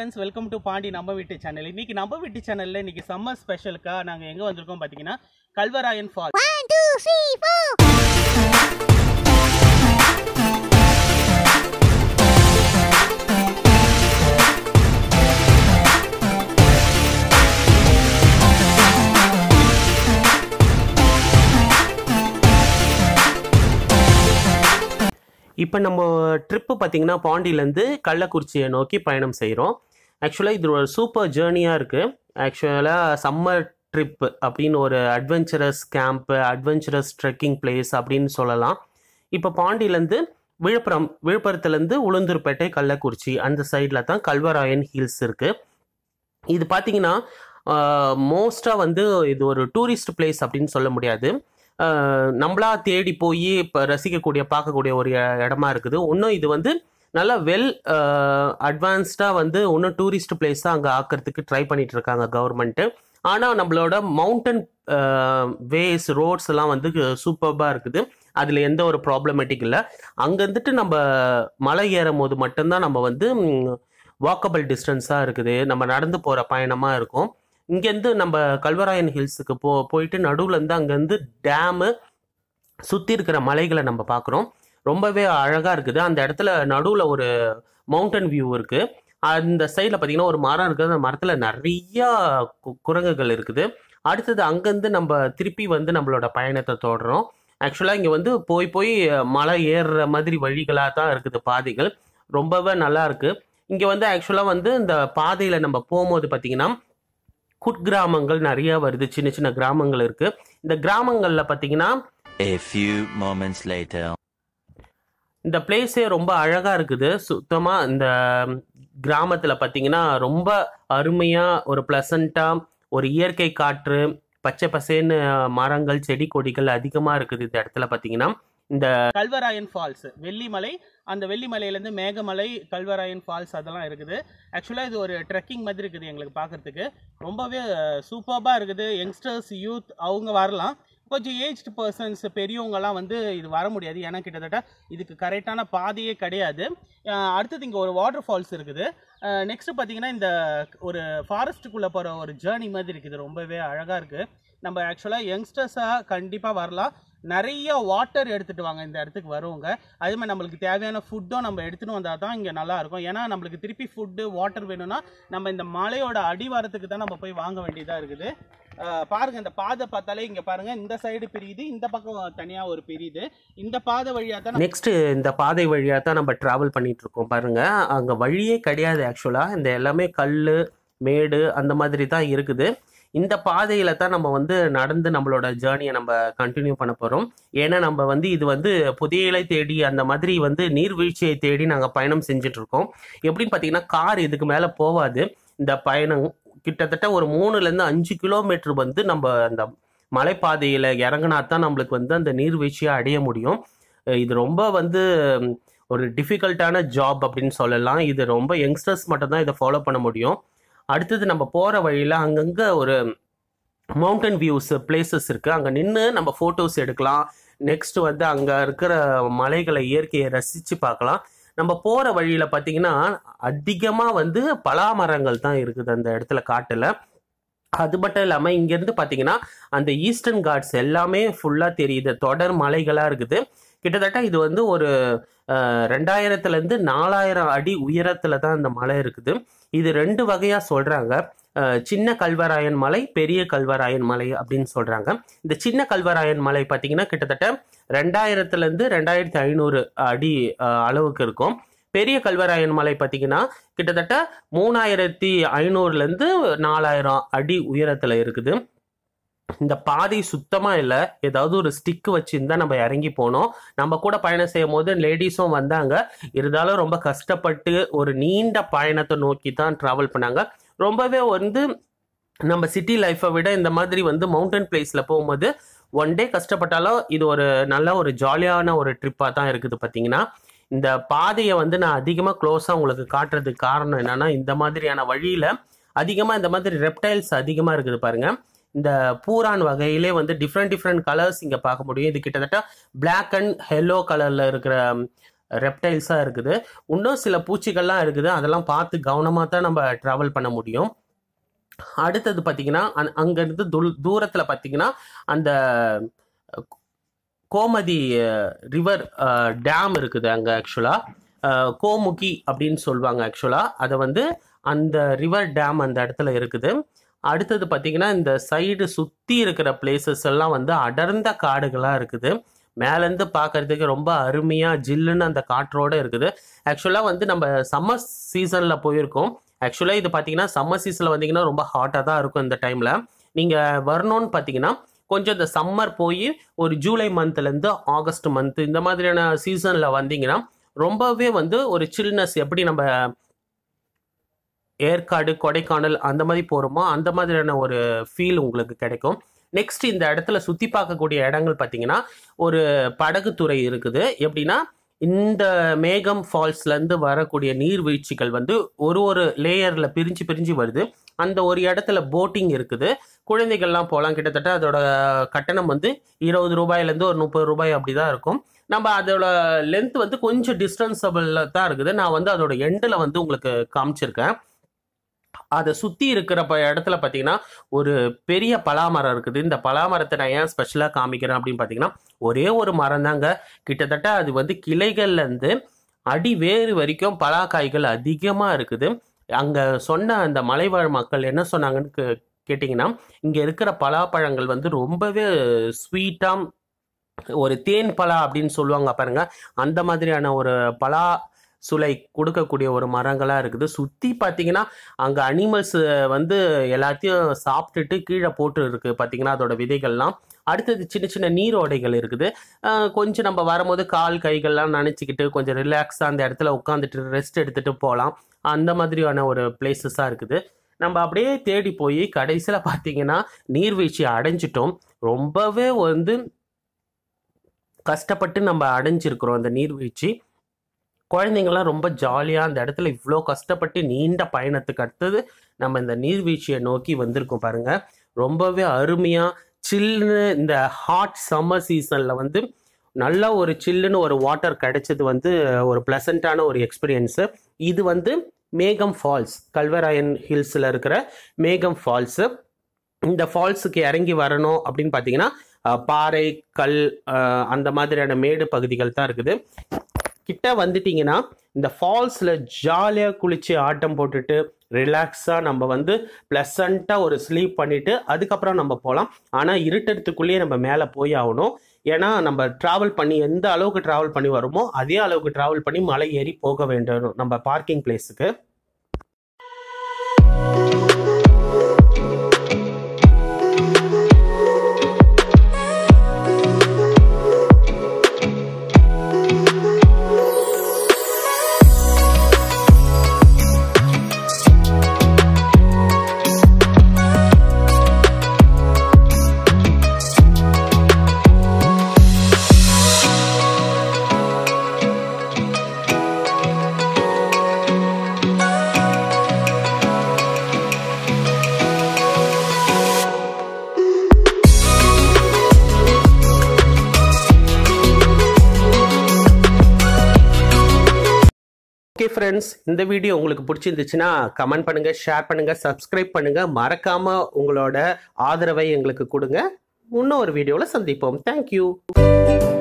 Friends welcome to Pandi நம்ம வீட்டு channel இன்னைக்கு நம்ம வீட்டு சேனல்ல இன்னைக்கு சம்மர் ஸ்பெஷலுக்கா நாங்க எங்க வந்திருக்கோம் பாத்தீங்கன்னா Kalvarayan fall One, two, three, four. இப்போ நம்ம ட்ரிப்பு பார்த்தீங்கன்னா பாண்டியிலேருந்து கள்ளக்குறிச்சியை நோக்கி பயணம் செய்கிறோம் ஆக்சுவலாக இது ஒரு சூப்பர் ஜேர்னியாக இருக்குது ஆக்சுவலாக சம்மர் ட்ரிப் அப்படின்னு ஒரு adventurous camp adventurous trekking place அப்படின்னு சொல்லலாம் இப்போ பாண்டியிலேருந்து விழுப்புரம் விழுப்புரத்துலேருந்து உளுந்தூர்பேட்டை கள்ளக்குறிச்சி அந்த சைடில் தான் கல்வராயன் ஹில்ஸ் இருக்குது இது பார்த்தீங்கன்னா மோஸ்ட்டாக வந்து இது ஒரு டூரிஸ்ட் பிளேஸ் அப்படின்னு சொல்ல முடியாது ஆஹ் நம்மளா தேடி போய் இப்போ ரசிக்கக்கூடிய பார்க்கக்கூடிய ஒரு இ- இடமா இருக்குது இன்னும் இது வந்து நல்லா வெல் அட்வான்ஸ்டாக வந்து இன்னும் டூரிஸ்ட் பிளேஸாக அங்கே ஆக்கிறதுக்கு ட்ரை பண்ணிட்டு இருக்காங்க கவர்மெண்ட்டு ஆனால் நம்மளோட மவுண்டன் வேஸ் ரோட்ஸ் எல்லாம் வந்து சூப்பர்பாக இருக்குது அதில் எந்த ஒரு ப்ராப்ளமேட்டிக் இல்லை அங்கே இருந்துட்டு நம்ம மலை ஏறும் போது மட்டும்தான் நம்ம வந்து வாக்கபிள் டிஸ்டன்ஸாக இருக்குது நம்ம நடந்து போகிற பயணமாக இருக்கும் இங்கேருந்து நம்ம கல்வராயன் ஹில்ஸுக்கு போ போயிட்டு நடுவில் இருந்து அங்கேருந்து டேமு சுற்றி இருக்கிற மலைகளை நம்ம பார்க்குறோம் ரொம்பவே அழகாக இருக்குது அந்த இடத்துல நடுவில் ஒரு மவுண்டன் வியூ இருக்குது அந்த சைடில் பார்த்தீங்கன்னா ஒரு மரம் இருக்குது அந்த மரத்தில் நிறையா கு- குரங்குகள் இருக்குது அடுத்தது அங்கேருந்து நம்ம திருப்பி வந்து நம்மளோட பயணத்தை தொடர்றோம் ஆக்சுவலாக இங்கே வந்து போய் போய் மலை ஏறுற மாதிரி வழிகளாக தான் இருக்குது பாதைகள் ரொம்பவே நல்லா இருக்குது இங்கே வந்து ஆக்சுவலாக வந்து இந்த பாதையில் நம்ம போகும்போது பார்த்தீங்கன்னா குட்கிராமங்கள் நிறைய வருது சின்ன சின்ன கிராமங்கள் இருக்கு இந்த கிராமங்கள்ல பாத்தீங்கன்னா A few moments later. இந்த பிளேஸே ரொம்ப அழகா இருக்குது சுத்தமா இந்த கிராமத்துல பாத்தீங்கன்னா ரொம்ப அருமையா ஒரு பிளசண்டா ஒரு இயற்கை காற்று பச்சை பசேன்னு மரங்கள் செடி கொடிகள் அதிகமா இருக்குது இந்த இடத்துல பாத்தீங்கன்னா இந்த கல்வராயன் ஃபால்ஸ் வெள்ளிமலை அந்த வெள்ளிமலையிலேருந்து மேகமலை கல்வராயன் ஃபால்ஸ் அதெல்லாம் இருக்குது ஆக்சுவலாக இது ஒரு ட்ரெக்கிங் மாதிரி இருக்குது எங்களுக்கு பார்க்கறதுக்கு ரொம்பவே சூப்பர்பாக இருக்குது யங்ஸ்டர்ஸ் யூத் அவங்க வரலாம் கொஞ்சம் ஏஜ்டு பர்சன்ஸ் பெரியவங்கலாம் வந்து இது வர முடியாது ஏன்னா கிட்டத்தட்ட இதுக்கு கரெக்டான பாதையே கிடையாது அஹ் அடுத்தது இங்கே ஒரு வாட்டர் ஃபால்ஸ் இருக்குது நெக்ஸ்ட் பார்த்தீங்கன்னா இந்த ஒரு ஃபாரஸ்ட்டுக்குள்ளே போகிற ஒரு ஜேர்னி மாதிரி இருக்குது ரொம்பவே அழகாக இருக்குது நம்ம ஆக்சுவலாக யங்ஸ்டர்ஸாக கண்டிப்பாக வரலாம் நிறைய வாட்டர் எடுத்துகிட்டு வாங்க இந்த இடத்துக்கு வருவாங்க அதே மாதிரி நம்மளுக்கு தேவையான ஃபுட்டும் நம்ம எடுத்துகிட்டு வந்தால் தான் இங்கே நல்லா இருக்கும் ஏன்னா நம்மளுக்கு திருப்பி ஃபுட்டு வாட்டர் வேணும்னா நம்ம இந்த மலையோட அடிவாரத்துக்கு தான் நம்ம போய் வாங்க வேண்டியதாக இருக்குது அஹ் பாருங்க இந்த பாதை பார்த்தாலே இங்கே பாருங்க இந்த சைடு பிரியுது இந்த பக்கம் தனியாக ஒரு பிரியுது இந்த பாதை வழியாக தான் நெக்ஸ்ட் இந்த பாதை வழியா தான் நம்ம டிராவல் பண்ணிட்டு இருக்கோம் பாருங்க அங்க வழியே கிடையாது ஆக்சுவலா இந்த எல்லாமே கல் மேடு அந்த மாதிரி தான் இருக்குது இந்த பாதையில தான் நம்ம வந்து நடந்து நம்மளோட ஜேர்னியை நம்ம கண்டினியூ பண்ண போறோம் ஏன்னா நம்ம வந்து இது வந்து புதிய இலை தேடி அந்த மாதிரி வந்து நீர்வீழ்ச்சியை தேடி நாங்க பயணம் செஞ்சுட்டு இருக்கோம் எப்படின்னு பாத்தீங்கன்னா கார் இதுக்கு மேல போவாது இந்த பயணம் கிட்டத்தட்ட ஒரு மூணுல இருந்து அஞ்சு கிலோமீட்டர் வந்து நம்ம அந்த மலைப்பாதையில இறங்கினா தான் நம்மளுக்கு வந்து அந்த நீர்வீழ்ச்சியை அடைய முடியும் அஹ் இது ரொம்ப வந்து ம், ஒரு டிஃபிகல்ட்டான ஜாப் அப்படின்னு சொல்லலாம் இது ரொம்ப யங்ஸ்டர்ஸ் மட்டும்தான் இதை ஃபாலோ பண்ண முடியும் அடுத்தது நம்ம போகிற வழியில் அங்கங்கே ஒரு மவுண்டன் வியூஸ் பிளேசஸ் இருக்குது அங்கே நின்று நம்ம ஃபோட்டோஸ் எடுக்கலாம் நெக்ஸ்ட் வந்து அங்கே இருக்கிற மலைகளை இயற்கையை ரசித்து பார்க்கலாம் நம்ம போகிற வழியில் பார்த்தீங்கன்னா அதிகமாக வந்து பலாமரங்கள் தான் இருக்குது அந்த இடத்துல காட்டில் அது மட்டும் இல்லாமல் இங்கேருந்து பார்த்தீங்கன்னா அந்த ஈஸ்டர்ன் காட்ஸ் எல்லாமே ஃபுல்லாக தெரியுது தொடர் மலைகளாக இருக்குது கிட்டத்தட்ட இது வந்து ஒரு அஹ், ரெண்டாயிரத்துலேருந்து நாலாயிரம் அடி உயரத்தில் தான் இந்த மலை இருக்குது இது ரெண்டு வகையாக சொல்கிறாங்க சின்ன கல்வராயன் மலை பெரிய கல்வராயன் மலை அப்படின்னு சொல்கிறாங்க இந்த சின்ன கல்வராயன் மலை பார்த்தீங்கன்னா கிட்டத்தட்ட ரெண்டாயிரத்துலேருந்து ரெண்டாயிரத்தி ஐநூறு அடி அஹ், அளவுக்கு இருக்கும் பெரிய கல்வராயன் மலை பார்த்தீங்கன்னா கிட்டத்தட்ட மூணாயிரத்தி ஐநூறுலேருந்து நாலாயிரம் அடி உயரத்தில் இருக்குது இந்த பாதை சுத்தமாக இல்லை ஏதாவது ஒரு ஸ்டிக் வச்சுருந்தா நம்ம இறங்கி போனோம் நம்ம கூட பயணம் செய்யும் போது லேடிஸும் வந்தாங்க இருந்தாலும் ரொம்ப கஷ்டப்பட்டு ஒரு நீண்ட பயணத்தை நோக்கி தான் ட்ராவல் பண்ணாங்க ரொம்பவே வந்து நம்ம சிட்டி லைஃப்பை விட இந்த மாதிரி வந்து மவுண்டன் பிளேஸில் போகும்போது ஒன் டே கஷ்டப்பட்டாலும் இது ஒரு நல்ல ஒரு ஜாலியான ஒரு ட்ரிப்பாக தான் இருக்குது பார்த்தீங்கன்னா இந்த பாதையை வந்து நான் அதிகமாக க்ளோஸாக உங்களுக்கு காட்டுறதுக்கு காரணம் என்னன்னா இந்த மாதிரியான வழியில் அதிகமாக இந்த மாதிரி ரெப்டைல்ஸ் அதிகமாக இருக்குது பாருங்க இந்த பூரான் வகையிலே வந்து டிஃப்ரெண்ட் டிஃப்ரெண்ட் கலர்ஸ் இங்கே பார்க்க முடியும் இது கிட்டத்தட்ட Black அண்ட் yellow கலரில் இருக்கிற ரெப்டைல்ஸாக இருக்குது இன்னும் சில பூச்சிகள்லாம் இருக்குது அதெல்லாம் பார்த்து கவனமாக தான் நம்ம ட்ராவல் பண்ண முடியும் அடுத்தது பார்த்தீங்கன்னா அந் அங்கேருந்து தூ தூரத்தில் பார்த்தீங்கன்னா அந்த அஹ், கோமதி ரிவர் டேம் இருக்குது அங்கே ஆக்சுவலாக கோமுகி அப்படின்னு சொல்லுவாங்க ஆக்சுவலாக அதை வந்து அந்த ரிவர் டேம் அந்த இடத்துல இருக்குது அடுத்தது பார்த்தீங்கன்னா இந்த சைடு சுற்றி இருக்கிற பிளேசஸ் எல்லாம் வந்து அடர்ந்த காடுகளாக இருக்குது மேலேருந்து பார்க்கறதுக்கு ரொம்ப அருமையாக ஜில்லுன்னு அந்த காற்றோட இருக்குது ஆக்சுவலாக வந்து நம்ம சம்மர் சீசனில் போயிருக்கோம் ஆக்சுவலாக இது பார்த்தீங்கன்னா சம்மர் சீசனில் வந்தீங்கன்னா ரொம்ப ஹாட்டாக தான் இருக்கும் இந்த டைமில் நீங்கள் வரணும்னு பார்த்தீங்கன்னா கொஞ்சம் இந்த சம்மர் போய் ஒரு ஜூலை மந்த்லேருந்து ஆகஸ்ட் மந்த் இந்த மாதிரியான சீசனில் வந்தீங்கன்னா ரொம்பவே வந்து ஒரு சில்னஸ் எப்படி நம்ம ஏற்காடு கொடைக்கானல் அந்த மாதிரி போகிறோமோ அந்த மாதிரியான ஒரு ஃபீல் உங்களுக்கு கிடைக்கும் நெக்ஸ்ட் இந்த இடத்துல சுற்றி பார்க்கக்கூடிய இடங்கள் பார்த்தீங்கன்னா ஒரு படகுத்துறை இருக்குது எப்படின்னா இந்த மேகம் ஃபால்ஸ்லேருந்து வரக்கூடிய நீர்வீழ்ச்சிகள் வந்து ஒரு ஒரு லேயரில் பிரிஞ்சு பிரிஞ்சு வருது அந்த ஒரு இடத்துல போட்டிங் இருக்குது குழந்தைகள்லாம் போகலாம் கிட்டத்தட்ட அதோட கட்டணம் வந்து இருபது ரூபாயிலேருந்து ஒரு முப்பது ரூபாய் அப்படி தான் இருக்கும் நம்ம அதோட லென்த் வந்து கொஞ்சம் டிஸ்டன்ஸபிளில் தான் இருக்குது நான் வந்து அதோட எண்டில் வந்து உங்களுக்கு காமிச்சிருக்கேன் அதை சுற்றி இருக்கிற ப- இடத்துல பார்த்தீங்கன்னா ஒரு பெரிய பலாமரம் இருக்குது இந்த பலாமரத்தை நான் ஏன் ஸ்பெஷலாக காமிக்கிறேன் அப்படின்னு பார்த்தீங்கன்னா ஒரே ஒரு மரம் தாங்க கிட்டத்தட்ட அது வந்து கிளைகள்லேருந்து அடி வேறு வரைக்கும் பலாக்காய்கள் அதிகமாக இருக்குது அங்கே சொன்ன அந்த மலைவாழ் மக்கள் என்ன சொன்னாங்கன்னு கே- கேட்டிங்கன்னா இங்கே இருக்கிற பலாப்பழங்கள் வந்து ரொம்பவே ஸ்வீட்டாக ஒரு தேன் பலா அப்படின்னு சொல்லுவாங்க பாருங்க அந்த மாதிரியான ஒரு பலா சுளை கொடுக்கக்கூடிய ஒரு மரங்களாக இருக்குது சுற்றி பார்த்தீங்கன்னா அங்கே அனிமல்ஸ் வந்து எல்லாத்தையும் சாப்பிட்டுட்டு கீழே போட்டு இருக்குது பார்த்தீங்கன்னா அதோட விதைகள்லாம் அடுத்தது சின்ன சின்ன நீரோடைகள் இருக்குது அஹ் கொஞ்சம் நம்ம வரும்போது கால் கைகள்லாம் நினச்சிக்கிட்டு கொஞ்சம் ரிலாக்ஸாக அந்த இடத்துல உட்காந்துட்டு ரெஸ்ட் எடுத்துகிட்டு போகலாம் அந்த மாதிரியான ஒரு பிளேசஸாக இருக்குது நம்ம அப்படியே தேடி போய் கடைசியில் பார்த்தீங்கன்னா நீர்வீழ்ச்சி அடைஞ்சிட்டோம் ரொம்பவே வந்து கஷ்டப்பட்டு நம்ம அடைஞ்சிருக்கிறோம் அந்த நீர்வீழ்ச்சி குழந்தைங்கள்லாம் ரொம்ப ஜாலியாக அந்த இடத்துல இவ்வளோ கஷ்டப்பட்டு நீண்ட பயணத்துக்கு அடுத்தது நம்ம இந்த நீர்வீழ்ச்சியை நோக்கி வந்திருக்கோம் பாருங்க ரொம்பவே அருமையாக சில்லுன்னு இந்த ஹாட் சம்மர் சீசனில் வந்து நல்ல ஒரு சில்லுன்னு ஒரு வாட்டர் கிடைச்சது வந்து ஒரு ப்ளசண்ட்டான ஒரு எக்ஸ்பீரியன்ஸு இது வந்து மேகம் ஃபால்ஸ் கல்வராயன் ஹில்ஸில் இருக்கிற மேகம் ஃபால்ஸு இந்த ஃபால்ஸுக்கு இறங்கி வரணும் அப்படின்னு பார்த்தீங்கன்னா அஹ், பாறை கல் அஹ், அந்த மாதிரியான மேடு பகுதிகள் தான் இருக்குது கிட்ட வந்துட்டீங்கன்னா இந்த ஃபால்ஸில் ஜாலியாக குளிச்சு ஆட்டம் போட்டுட்டு ரிலாக்ஸாக நம்ம வந்து ப்ளசண்ட்டாக ஒரு ஸ்லீப் பண்ணிவிட்டு அதுக்கப்புறம் நம்ம போகலாம் ஆனால் இருட்டத்துக்குள்ளேயே நம்ம மேலே போய் ஆகணும் ஏன்னா நம்ம ட்ராவல் பண்ணி எந்த அளவுக்கு ட்ராவல் பண்ணி வருமோ அதே அளவுக்கு ட்ராவல் பண்ணி மலை ஏறி போக வேண்டும் நம்ம பார்க்கிங் பிளேஸுக்கு ஓகே ஃப்ரெண்ட்ஸ் இந்த வீடியோ உங்களுக்கு பிடிச்சிருந்துச்சுன்னா கமெண்ட் பண்ணுங்க ஷேர் பண்ணுங்க சப்ஸ்கிரைப் பண்ணுங்க மறக்காம உங்களோட ஆதரவை எங்களுக்கு கொடுங்க இன்னும் ஒரு வீடியோவில் சந்திப்போம் தேங்க்யூ